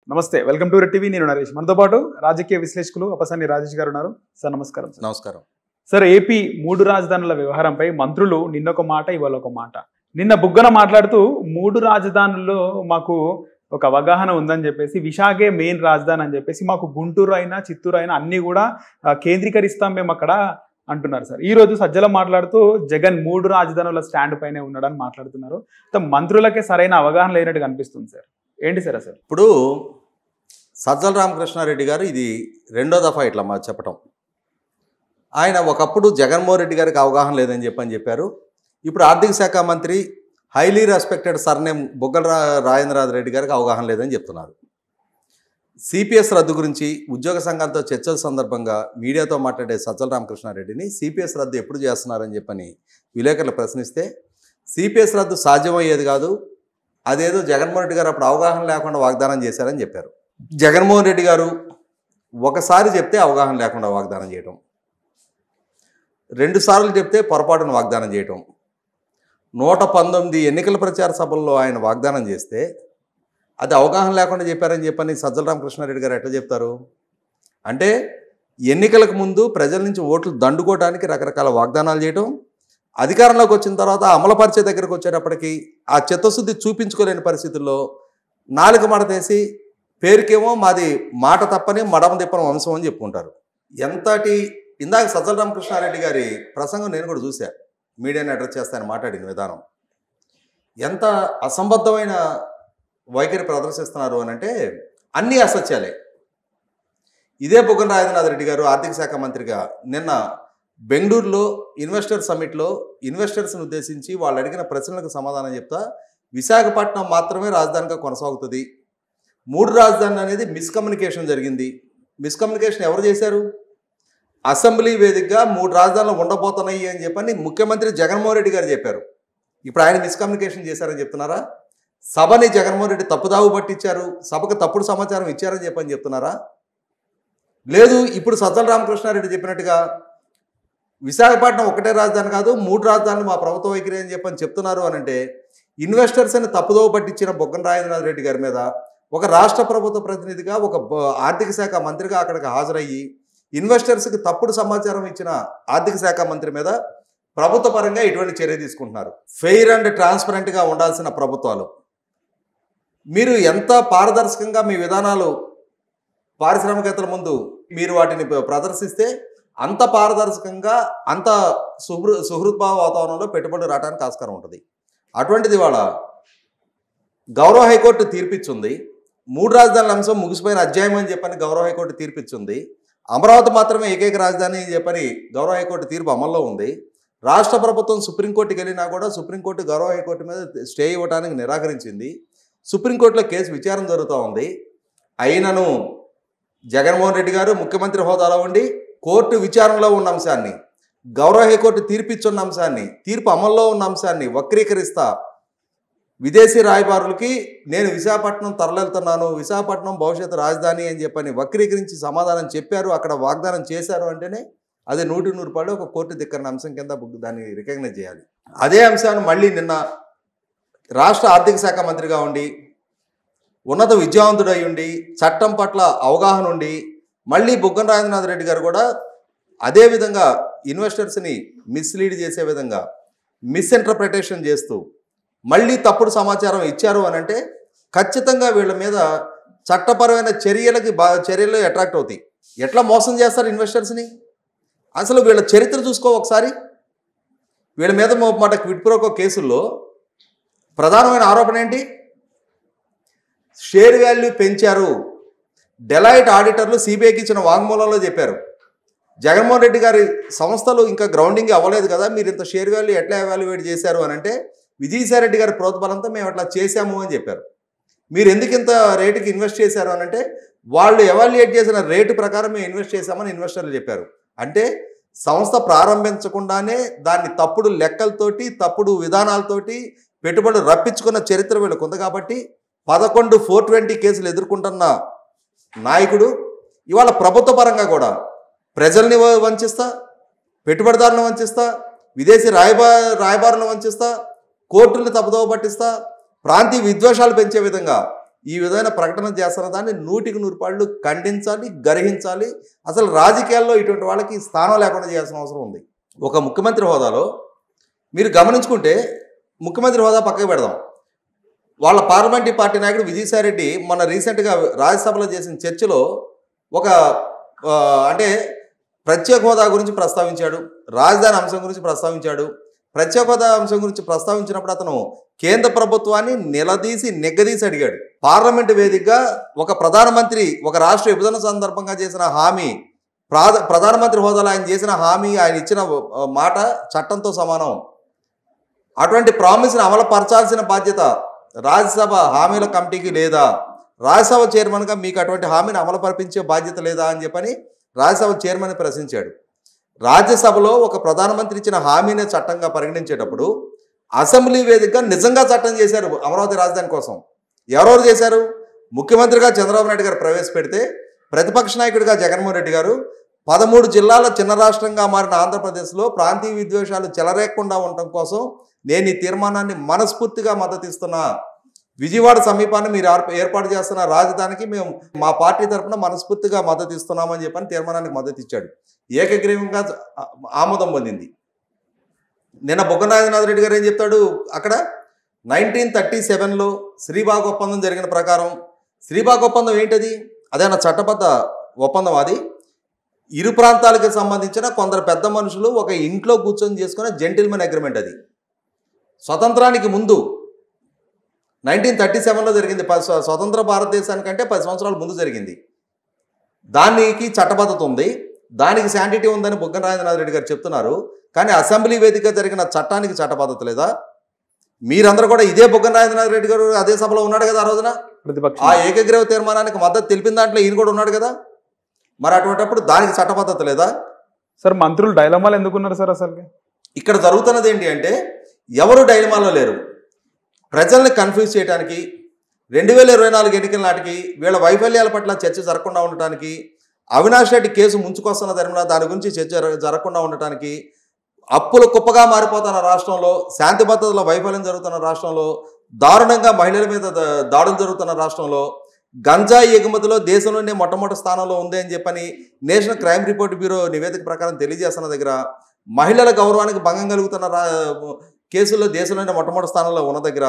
నమస్తే welcome to red TV నేను నరేష్ మనతో పాటు రాజకీయ విశ్లేషకులు అపసన్ని రాజేష్ గారు ఉన్నారు సార్ నమస్కారం సార్ నమస్కారం సార్ ఏపీ మూడు రాజధానుల వ్యవహారంపై మంత్రులు నిన్నొక మాట ఇవాళ ఒక మాట నిన్న బుగ్గన మాట్లాడుతూ మూడు రాజధానుల్లో మాకు ఒక అవగాహన ఉందని చెప్పేసి విశాఖే మెయిన్ రాజధాని అని చెప్పేసి మాకు గుంటూరు అయినా చిత్తూరు అయినా అన్ని కూడా ఆ, కేంద్రీకరిస్తాం మేము అక్కడ అంటున్నారు సార్ ఈ రోజు సజ్జల మాట్లాడుతూ జగన్ మూడు రాజధానుల స్టాండ్ పైనే ఉన్నాడని మాట్లాడుతున్నారు అయితే మంత్రులకే సరైన అవగాహన లేనట్టు కనిపిస్తుంది సార్ ఏంటి సార్ అసలు ఇప్పుడు సజ్జల రామకృష్ణారెడ్డి గారు ఇది రెండో దఫా ఇట్లా మా చెప్పటం ఆయన ఒకప్పుడు జగన్మోహన్ రెడ్డి గారికి అవగాహన లేదని చెప్పని చెప్పారు ఇప్పుడు ఆర్థిక శాఖ మంత్రి హైలీ రెస్పెక్టెడ్ సర్నేమ్ బొగ్గల రా రాజేంద్రనాథ్ రెడ్డి గారికి అవగాహన లేదని చెప్తున్నారు సిపిఎస్ రద్దు గురించి ఉద్యోగ సంఘాలతో చర్చల సందర్భంగా మీడియాతో మాట్లాడే సజ్జల రామకృష్ణారెడ్డిని సిపిఎస్ రద్దు ఎప్పుడు చేస్తున్నారని చెప్పని విలేకరులు ప్రశ్నిస్తే సిపిఎస్ రద్దు సాధ్యమయ్యేది కాదు అదేదో జగన్మోహన్ రెడ్డి గారు అప్పుడు అవగాహన లేకుండా వాగ్దానం చేశారని చెప్పారు జగన్మోహన్ రెడ్డి గారు ఒకసారి చెప్తే అవగాహన లేకుండా వాగ్దానం చేయటం రెండు సార్లు చెప్తే పొరపాటున వాగ్దానం చేయటం నూట పంతొమ్మిది ఎన్నికల ప్రచార సభల్లో ఆయన వాగ్దానం చేస్తే అది అవగాహన లేకుండా చెప్పారని చెప్పని సజ్జల రామకృష్ణారెడ్డి గారు ఎట్లా చెప్తారు అంటే ఎన్నికలకు ముందు ప్రజల నుంచి ఓట్లు దండుకోవడానికి రకరకాల వాగ్దానాలు చేయటం అధికారంలోకి వచ్చిన తర్వాత అమలుపరిచే దగ్గరకు వచ్చేటప్పటికి ఆ చిత్తశుద్ధి చూపించుకోలేని పరిస్థితుల్లో నాలుగు మడతేసి పేరుకేమో మాది మాట తప్పని మడమ తిప్పని వంశం అని చెప్పుకుంటారు ఎంతటి ఇందాక సజ్జల రామకృష్ణారెడ్డి గారి ప్రసంగం నేను కూడా చూశా మీడియాని అడ్రస్ చేస్తాను మాట్లాడిన విధానం ఎంత అసంబద్ధమైన వైఖరి ప్రదర్శిస్తున్నారు అని అంటే అన్నీ అసత్యాలే ఇదే బుగ్గన రాజేంద్రనాథ్ రెడ్డి గారు ఆర్థిక శాఖ మంత్రిగా నిన్న బెంగళూరులో ఇన్వెస్టర్ సమిట్లో ఇన్వెస్టర్స్ని ఉద్దేశించి వాళ్ళు అడిగిన ప్రశ్నలకు సమాధానం చెప్తా విశాఖపట్నం మాత్రమే రాజధానిగా కొనసాగుతుంది మూడు రాజధానులు అనేది మిస్కమ్యూనికేషన్ జరిగింది మిస్కమ్యూనికేషన్ ఎవరు చేశారు అసెంబ్లీ వేదికగా మూడు రాజధానులు ఉండబోతున్నాయి అని చెప్పని ముఖ్యమంత్రి జగన్మోహన్ రెడ్డి గారు చెప్పారు ఇప్పుడు ఆయన మిస్కమ్యూనికేషన్ చేశారని చెప్తున్నారా సభని జగన్మోహన్ రెడ్డి తప్పుదావు పట్టించారు సభకు తప్పుడు సమాచారం ఇచ్చారని చెప్పని చెప్తున్నారా లేదు ఇప్పుడు సజ్జల రామకృష్ణారెడ్డి చెప్పినట్టుగా విశాఖపట్నం ఒకటే రాజధాని కాదు మూడు రాజధానులు మా ప్రభుత్వ వైఖరి అని చెప్పని చెప్తున్నారు అని అంటే ఇన్వెస్టర్స్ అని తప్పుదోవ పట్టించిన బొగ్గన రాజేంద్రనాథ్ రెడ్డి గారి మీద ఒక రాష్ట్ర ప్రభుత్వ ప్రతినిధిగా ఒక బ- ఆర్థిక శాఖ మంత్రిగా అక్కడికి హాజరయ్యి ఇన్వెస్టర్స్కి తప్పుడు సమాచారం ఇచ్చిన ఆర్థిక శాఖ మంత్రి మీద ప్రభుత్వ పరంగా ఇటువంటి చర్య తీసుకుంటున్నారు ఫెయిర్ అండ్ ట్రాన్స్పరెంట్గా ఉండాల్సిన ప్రభుత్వాలు మీరు ఎంత పారదర్శకంగా మీ విధానాలు పారిశ్రామికవేత్తల ముందు మీరు వాటిని ప్ర- ప్రదర్శిస్తే అంత పారదర్శకంగా అంత సుహృ సుహృద్భావ వాతావరణంలో పెట్టుబడులు రావడానికి ఆస్కారం ఉంటుంది అటువంటిది ఇవాళ గౌరవ హైకోర్టు తీర్పిచ్చుంది మూడు రాజధానుల అంశం ముగిసిపోయిన అధ్యాయం అని చెప్పని గౌరవ హైకోర్టు తీర్పిచ్చుంది అమరావతి మాత్రమే ఏకైక రాజధాని అని చెప్పని గౌరవ హైకోర్టు తీర్పు అమల్లో ఉంది రాష్ట్ర ప్రభుత్వం సుప్రీంకోర్టుకి వెళ్ళినా కూడా సుప్రీంకోర్టు గౌరవ హైకోర్టు మీద స్టే ఇవ్వడానికి నిరాకరించింది సుప్రీంకోర్టులో కేసు విచారణ జరుగుతూ ఉంది అయినను జగన్మోహన్ రెడ్డి గారు ముఖ్యమంత్రి హోదాలో ఉండి కోర్టు విచారణలో ఉన్న అంశాన్ని గౌరవ హైకోర్టు తీర్పిచ్చున్న అంశాన్ని తీర్పు అమల్లో ఉన్న అంశాన్ని వక్రీకరిస్తా విదేశీ రాయబారులకి నేను విశాఖపట్నం తరలివెళ్తున్నాను విశాఖపట్నం భవిష్యత్తు రాజధాని అని చెప్పని వక్రీకరించి సమాధానం చెప్పారు అక్కడ వాగ్దానం చేశారు అంటేనే అది నూటి నూరు రూపాయలు ఒక కోర్టు దిక్కన అంశం కింద బుక్- దాన్ని రికగ్నైజ్ చేయాలి అదే అంశాన్ని మళ్ళీ నిన్న రాష్ట్ర ఆర్థిక శాఖ మంత్రిగా ఉండి ఉన్నత విద్యావంతుడై ఉండి చట్టం పట్ల అవగాహన ఉండి మళ్ళీ బుగ్గన రాజేంద్రనాథ్ రెడ్డి గారు కూడా అదే విధంగా ఇన్వెస్టర్స్ని మిస్లీడ్ చేసే విధంగా మిస్ఇంటర్ప్రిటేషన్ చేస్తూ మళ్ళీ తప్పుడు సమాచారం ఇచ్చారు అని అంటే ఖచ్చితంగా వీళ్ళ మీద చట్టపరమైన చర్యలకి బా చర్యలు అట్రాక్ట్ అవుతాయి ఎట్లా మోసం చేస్తారు ఇన్వెస్టర్స్ని అసలు వీళ్ళ చరిత్ర చూసుకో ఒకసారి వీళ్ళ మీద మాట క్విడ్ ప్రోకో కేసుల్లో ప్రధానమైన ఆరోపణ ఏంటి షేర్ వాల్యూ పెంచారు డెలైట్ ఆడిటర్లు సిబిఐకి ఇచ్చిన వాంగ్మూలంలో చెప్పారు జగన్మోహన్ రెడ్డి గారి సంస్థలు ఇంకా గ్రౌండింగ్ అవ్వలేదు కదా మీరు ఇంత షేర్ వాల్యూ ఎట్లా ఎవాల్యుయేట్ చేశారు అని అంటే విజయసాయి రెడ్డి గారి ప్రోత్బలంతో మేము అట్లా చేశాము అని చెప్పారు మీరు ఎందుకు ఇంత రేటుకి ఇన్వెస్ట్ చేశారు అని అంటే వాళ్ళు ఎవాల్యుయేట్ చేసిన రేటు ప్రకారం మేము ఇన్వెస్ట్ చేశామని ఇన్వెస్టర్లు చెప్పారు అంటే సంస్థ ప్రారంభించకుండానే దాన్ని తప్పుడు లెక్కలతోటి తప్పుడు విధానాలతోటి పెట్టుబడులు రప్పించుకున్న చరిత్ర వీళ్ళకు ఉంది కాబట్టి పదకొండు ఫోర్ ట్వంటీ కేసులు ఎదుర్కొంటున్న నాయకుడు ఇవాళ ప్రభుత్వ పరంగా కూడా ప్రజల్ని వ- వంచిస్తా పెట్టుబడిదారులను వంచిస్తా విదేశీ రాయబా రాయబారులను వంచిస్తా కోర్టుల్ని తప్పుదోవ పట్టిస్తా ప్రాంతీయ విద్వేషాలు పెంచే విధంగా ఈ విధమైన ప్రకటన చేస్తున్న దాన్ని నూటికి నూరు పాళ్ళు ఖండించాలి గర్హించాలి అసలు రాజకీయాల్లో ఇటువంటి వాళ్ళకి స్థానం లేకుండా చేయాల్సిన అవసరం ఉంది ఒక ముఖ్యమంత్రి హోదాలో మీరు గమనించుకుంటే ముఖ్యమంత్రి హోదా పక్కకు పెడదాం వాళ్ళ పార్లమెంటరీ పార్టీ నాయకుడు విజయసాయిరెడ్డి మన రీసెంట్గా రాజ్యసభలో చేసిన చర్చలో ఒక ఆ, అంటే ప్రత్యేక హోదా గురించి ప్రస్తావించాడు రాజధాని అంశం గురించి ప్రస్తావించాడు ప్రత్యేక హోదా అంశం గురించి ప్రస్తావించినప్పుడు అతను కేంద్ర ప్రభుత్వాన్ని నిలదీసి నెగ్గదీసి అడిగాడు పార్లమెంటు వేదికగా ఒక ప్రధానమంత్రి ఒక రాష్ట్ర విభజన సందర్భంగా చేసిన హామీ ప్రాధ ప్రధానమంత్రి హోదాలో ఆయన చేసిన హామీ ఆయన ఇచ్చిన ఆ, మాట చట్టంతో సమానం అటువంటి ప్రామిస్ని అమలు పరచాల్సిన బాధ్యత రాజ్యసభ హామీల కమిటీకి లేదా రాజ్యసభ చైర్మన్గా మీకు అటువంటి హామీని అమలు పరిపించే బాధ్యత లేదా అని చెప్పని రాజ్యసభ చైర్మన్ ప్రశ్నించాడు రాజ్యసభలో ఒక ప్రధానమంత్రి ఇచ్చిన హామీని చట్టంగా పరిగణించేటప్పుడు అసెంబ్లీ వేదికగా నిజంగా చట్టం చేశారు అమరావతి రాజధాని కోసం ఎవరెవరు చేశారు ముఖ్యమంత్రిగా చంద్రబాబు నాయుడు గారు ప్రవేశపెడితే ప్రతిపక్ష నాయకుడిగా జగన్మోహన్ రెడ్డి గారు పదమూడు జిల్లాల చిన్న రాష్ట్రంగా మారిన ఆంధ్రప్రదేశ్లో ప్రాంతీయ విద్వేషాలు చెలరేకుండా ఉండటం కోసం నేను ఈ తీర్మానాన్ని మనస్ఫూర్తిగా మద్దతిస్తున్నా విజయవాడ సమీపాన్ని మీరు ఏర్ప- ఏర్పాటు చేస్తున్న రాజధానికి మేము మా పార్టీ తరఫున మనస్ఫూర్తిగా మద్దతు ఇస్తున్నామని చెప్పని తీర్మానానికి మద్దతు ఇచ్చాడు ఏకగ్రీవంగా ఆ- ఆమోదం పొందింది నిన్న బొగ్గనాథనాథ్ రెడ్డి గారు ఏం చెప్తాడు అక్కడ నైన్టీన్ థర్టీ సెవెన్లో శ్రీబాగ్ ఒప్పందం జరిగిన ప్రకారం శ్రీబాగ్ ఒప్పందం ఏంటది అదేనా చట్టబద్ధ ఒప్పందం అది ఇరు ప్రాంతాలకు సంబంధించిన కొందరు పెద్ద మనుషులు ఒక ఇంట్లో కూర్చొని చేసుకునే జెంటిల్మెన్ అగ్రిమెంట్ అది స్వతంత్రానికి ముందు నైన్టీన్ థర్టీ సెవెన్లో జరిగింది ప- స్వ- స్వతంత్ర భారతదేశానికంటే పది సంవత్సరాల ముందు జరిగింది దానికి చట్టబద్ధత ఉంది దానికి శాంటిటీ ఉందని బుగ్గన రాజేంద్రనాథ్ రెడ్డి గారు చెప్తున్నారు కానీ అసెంబ్లీ వేదిక జరిగిన చట్టానికి చట్టబద్ధత లేదా మీరందరూ కూడా ఇదే బుగ్గన రాజేంద్రనాథ్ రెడ్డి గారు అదే సభలో ఉన్నాడు కదా ఆ రోజున ప్రతిపక్షం ఆ ఏకగ్రీవ తీర్మానానికి మద్దతు తెలిపిన దాంట్లో ఈయన కూడా ఉన్నాడు కదా మరి అటువంటిప్పుడు దానికి చట్టబద్ధత లేదా సార్ మంత్రులు డైలమాలు ఎందుకున్నారు సార్ అసలు ఇక్కడ జరుగుతున్నది ఏంటి అంటే ఎవరు డైనమాలో లేరు ప్రజల్ని కన్ఫ్యూజ్ చేయడానికి రెండు వేల ఇరవై నాలుగు ఎన్నికల నాటికి వీళ్ళ వైఫల్యాల పట్ల చర్చ జరగకుండా ఉండటానికి అవినాష్ రెడ్డి కేసు ముంచుకొస్తున్న ధర్మన దాని గురించి చర్చ జర- జరగకుండా ఉండటానికి అప్పులు కుప్పగా మారిపోతున్న రాష్ట్రంలో శాంతి భద్రతల వైఫల్యం జరుగుతున్న రాష్ట్రంలో దారుణంగా మహిళల మీద ద- దాడులు జరుగుతున్న రాష్ట్రంలో గంజాయి ఎగుమతిలో దేశంలోనే మొట్టమొదటి స్థానంలో ఉంది అని చెప్పని నేషనల్ క్రైమ్ రిపోర్ట్ బ్యూరో నివేదిక ప్రకారం తెలియజేస్తున్న దగ్గర మహిళల గౌరవానికి భంగం కలుగుతున్న రా కేసుల్లో దేశంలోనే మొట్టమొదటి స్థానంలో ఉన్న దగ్గర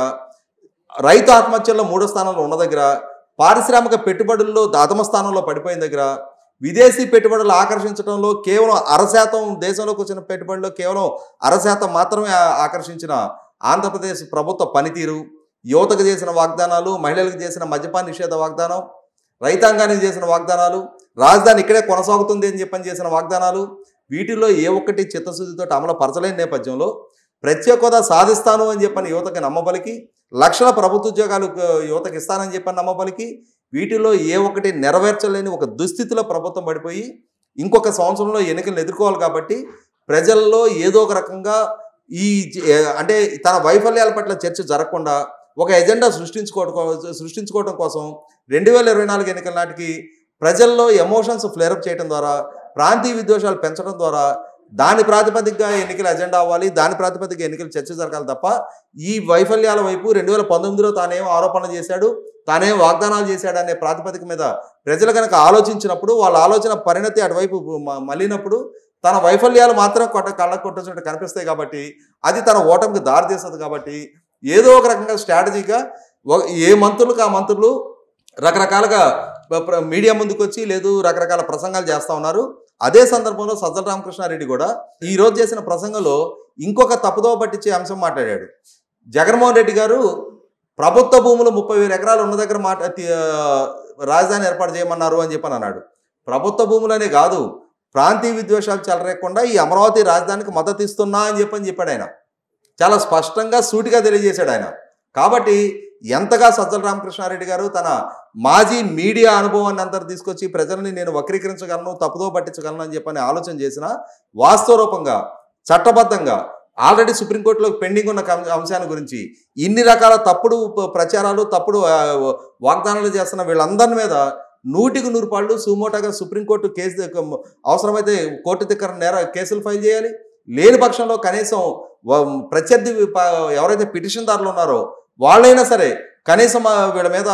రైతు ఆత్మహత్యల్లో మూడో స్థానంలో ఉన్న దగ్గర పారిశ్రామిక పెట్టుబడుల్లో దశమ స్థానంలో పడిపోయిన దగ్గర విదేశీ పెట్టుబడులు ఆకర్షించడంలో కేవలం అరశాతం దేశంలోకి వచ్చిన పెట్టుబడుల్లో కేవలం అరశాతం మాత్రమే ఆ- ఆకర్షించిన ఆంధ్రప్రదేశ్ ప్రభుత్వ పనితీరు యువతకు చేసిన వాగ్దానాలు మహిళలకు చేసిన మద్యపాన నిషేధ వాగ్దానం రైతాంగానికి చేసిన వాగ్దానాలు రాజధాని ఇక్కడే కొనసాగుతుంది అని చెప్పని చేసిన వాగ్దానాలు వీటిల్లో ఏ ఒక్కటి చిత్తశుద్ధితో అమలు పరచలేని నేపథ్యంలో ప్రత్యేక హోదా సాధిస్తాను అని చెప్పని యువతకి నమ్మబలికి లక్షల ప్రభుత్వ ఉద్యోగాలు ఆ, యువతకి ఇస్తానని చెప్పని నమ్మబలికి వీటిలో ఏ ఒక్కటి నెరవేర్చలేని ఒక దుస్థితిలో ప్రభుత్వం పడిపోయి ఇంకొక సంవత్సరంలో ఎన్నికలను ఎదుర్కోవాలి కాబట్టి ప్రజల్లో ఏదో ఒక రకంగా ఈ జ- ఏ, అంటే తన వైఫల్యాల పట్ల చర్చ జరగకుండా ఒక ఎజెండా సృష్టించుకోవడం కో- సృష్టించుకోవడం కోసం రెండు వేల ఇరవై నాలుగు ఎన్నికల నాటికి ప్రజల్లో ఎమోషన్స్ ఫ్లేరప్ చేయడం ద్వారా ప్రాంతీయ విద్వేషాలు పెంచడం ద్వారా దాని ప్రాతిపదికగా ఎన్నికల ఎజెండా అవ్వాలి దాని ప్రాతిపదికగా ఎన్నికల చర్చ జరగాలి తప్ప ఈ వైఫల్యాల వైపు రెండు వేల పంతొమ్మిదిలో తానేం ఆరోపణలు చేశాడు తానేం వాగ్దానాలు చేశాడు అనే ప్రాతిపదిక మీద ప్రజలు కనుక ఆలోచించినప్పుడు వాళ్ళ ఆలోచన పరిణతి అటువైపు మ- మళ్ళినప్పుడు తన వైఫల్యాలు మాత్రం కొట్ట కళ్ళకు కొట్టొచ్చినట్టు కనిపిస్తాయి కాబట్టి అది తన ఓటమికి దారితీస్తుంది కాబట్టి ఏదో ఒక రకంగా స్ట్రాటజీగా ఒక- ఏ మంత్రులకు ఆ మంత్రులు రకరకాలుగా ప్ర- ప్ర- మీడియా ముందుకు వచ్చి లేదు రకరకాల ప్రసంగాలు చేస్తూ ఉన్నారు అదే సందర్భంలో సజ్జల రామకృష్ణారెడ్డి కూడా ఈ రోజు చేసిన ప్రసంగంలో ఇంకొక తప్పుదోవ పట్టించే అంశం మాట్లాడాడు జగన్మోహన్ రెడ్డి గారు ప్రభుత్వ భూములు ముప్పై వేల ఎకరాలు ఉన్న దగ్గర మాట తి- ఆ, రాజధాని ఏర్పాటు చేయమన్నారు అని చెప్పని అన్నాడు ప్రభుత్వ భూములనే కాదు ప్రాంతీయ విద్వేషాలు చెలరేకుండా ఈ అమరావతి రాజధానికి మద్దతు ఇస్తున్నా అని చెప్పని చెప్పాడు ఆయన చాలా స్పష్టంగా సూటిగా తెలియజేశాడు ఆయన కాబట్టి ఎంతగా సజ్జల రామకృష్ణారెడ్డి గారు తన మాజీ మీడియా అనుభవాన్ని అంతా తీసుకొచ్చి ప్రజల్ని నేను వక్రీకరించగలను తప్పుదో పట్టించగలను అని చెప్పని ఆలోచన చేసిన వాస్తవ రూపంగా చట్టబద్ధంగా ఆల్రెడీ సుప్రీంకోర్టులో పెండింగ్ ఉన్న కం- అంశాన్ని గురించి ఇన్ని రకాల తప్పుడు ప- ప్రచారాలు తప్పుడు ఆ, వాగ్దానాలు చేస్తున్న వీళ్ళందరి మీద నూటికి నూరు పాళ్ళు సుమోటాగా సుప్రీంకోర్టు కేసు దిక్క- అవసరమైతే కోర్టు దగ్గర నేర కేసులు ఫైల్ చేయాలి లేని పక్షంలో కనీసం వ- ప్రత్యర్థి ప- ఎవరైతే పిటిషన్దారులు ఉన్నారో వాళ్ళైనా సరే కనీసం ఆ వీళ్ళ మీద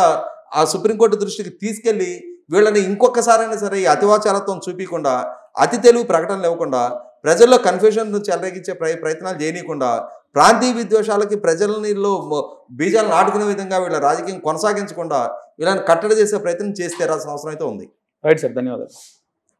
ఆ సుప్రీంకోర్టు దృష్టికి తీసుకెళ్ళి వీళ్ళని ఇంకొకసారైనా సరే ఈ అతివాచాలత్వం చూపించకుండా అతి తెలుగు ప్రకటనలు ఇవ్వకుండా ప్రజల్లో కన్ఫ్యూజన్ చెలరేగించే ప్రయ ప్రయత్నాలు చేయనీయకుండా ప్రాంతీయ విద్వేషాలకి ప్రజలలో మ- బీజాలు నాటుకునే విధంగా వీళ్ళ రాజకీయం కొనసాగించకుండా వీళ్ళని కట్టడి చేసే ప్రయత్నం చేసి తీరాల్సిన అవసరం అయితే ఉంది రైట్ సార్ ధన్యవాదాలు